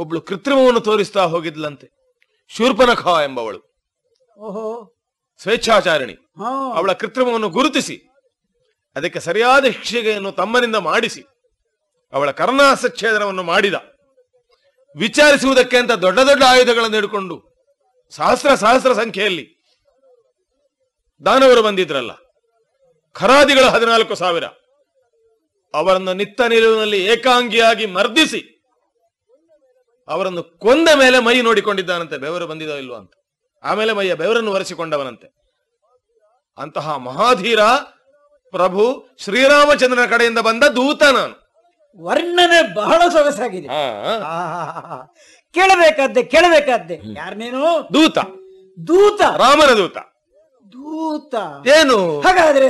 ಒಬ್ಳು ಕೃತ್ರಿಮವನ್ನು ತೋರಿಸ್ತಾ ಹೋಗಿದ್ಲಂತೆ ಶೂರ್ಪನಖ ಎಂಬವಳು ಓಹೋ ಸ್ವೇಚ್ಛಾಚಾರಿಣಿ ಹಾ ಅವಳ ಕೃತ್ರಿಮವನ್ನು ಗುರುತಿಸಿ ಅದಕ್ಕೆ ಸರಿಯಾದ ಶಿಕ್ಷೆಯನ್ನು ತಮ್ಮನಿಂದ ಮಾಡಿಸಿ ಅವಳ ಕರ್ಣಾಸಚ್ಛೇದನವನ್ನು ಮಾಡಿದ ವಿಚಾರಿಸುವುದಕ್ಕೆ ಅಂತ ದೊಡ್ಡ ದೊಡ್ಡ ಆಯುಧಗಳನ್ನು ಹಿಡ್ಕೊಂಡು ಸಹಸ್ರ ಸಹಸ್ರ ಸಂಖ್ಯೆಯಲ್ಲಿ ದಾನವರು ಬಂದಿದ್ರಲ್ಲ ಖರಾದಿಗಳು ಹದಿನಾಲ್ಕು ಸಾವಿರ ಅವರನ್ನು ನಿತ್ತ ನಿಲುವಿನಲ್ಲಿ ಏಕಾಂಗಿಯಾಗಿ ಮರ್ದಿಸಿ ಅವರನ್ನು ಕೊಂದ ಮೇಲೆ ಮೈ ನೋಡಿಕೊಂಡಿದ್ದಾನಂತೆ ಬೆವರು ಬಂದಿದೋ ಇಲ್ವೋ ಅಂತ ಆಮೇಲೆ ಮೈಯ ಬೆವರನ್ನು ಒರೆಸಿಕೊಂಡವನಂತೆ ಅಂತಹ ಮಹಾಧೀರ ಪ್ರಭು ಶ್ರೀರಾಮಚಂದ್ರನ ಕಡೆಯಿಂದ ಬಂದ ದೂತ ನಾನು ವರ್ಣನೆ ಬಹಳ ಸೊಗಸಾಗಿದೆ ಆ, ಆಹಾಹಾಹಾ. ಕೇಳಬೇಕಾದ್ದೆ ಕೇಳಬೇಕಾದ್ದೆ ಯಾರ್ ನೀನು ದೂತ ದೂತ ರಾಮನ ದೂತ ದೂತ ಏನು ಹಾಗಾದ್ರೆ